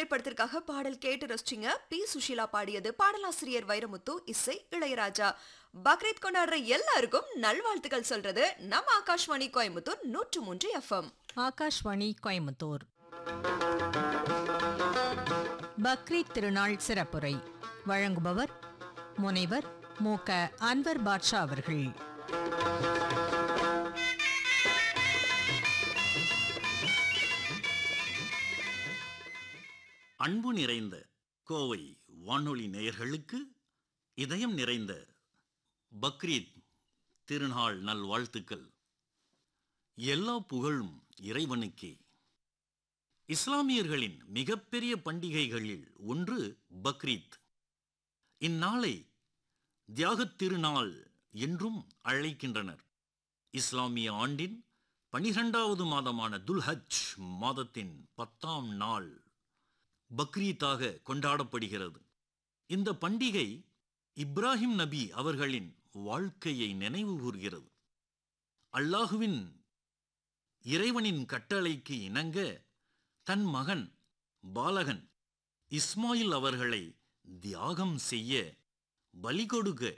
திரைப்படத்திற்காக பாடல் கேட்டு ரசிச்சிங்க பி சுஷீலா பாடியது பாடலாசிரியர் வைரமுத்து இசை இளையராஜா பக்ரீத் கொண்டாடுற எல்லாருக்கும் நல்வாழ்த்துக்கள் சொல்றது நம்ம ஆகாஷ்வாணி கோயம்புத்தூர் நூற்று மூன்று எஃப்எம் ஆகாஷ்வாணி கோயம்புத்தூர் பக்ரீத் திருநாள் சிறப்புரை வழங்குபவர் முனைவர் மு க அன்வர் பாட்ஷா அவர்கள் அன்பு நிறைந்த கோவை வானொலி நேயர்களுக்கு இதயம் நிறைந்த பக்ரீத் திருநாள் நல்வாழ்த்துக்கள் எல்லா புகழும் இறைவனுக்கே இஸ்லாமியர்களின் மிகப்பெரிய பண்டிகைகளில் ஒன்று பக்ரீத் இந்நாளை தியாகத் திருநாள் என்றும் அழைக்கின்றனர் இஸ்லாமிய ஆண்டின் பனிரெண்டாவது மாதமான துல்ஹஜ் மாதத்தின் பத்தாம் நாள் பக்ரீத்தாக கொண்டாடப்படுகிறது இந்த பண்டிகை இப்ராஹிம் நபி அவர்களின் வாழ்க்கையை நினைவு கூர்கிறது அல்லாஹுவின் இறைவனின் கட்டளைக்கு இணங்க தன் மகன் பாலகன் இஸ்மாயில் அவர்களை தியாகம் செய்ய பலி கொடுக்க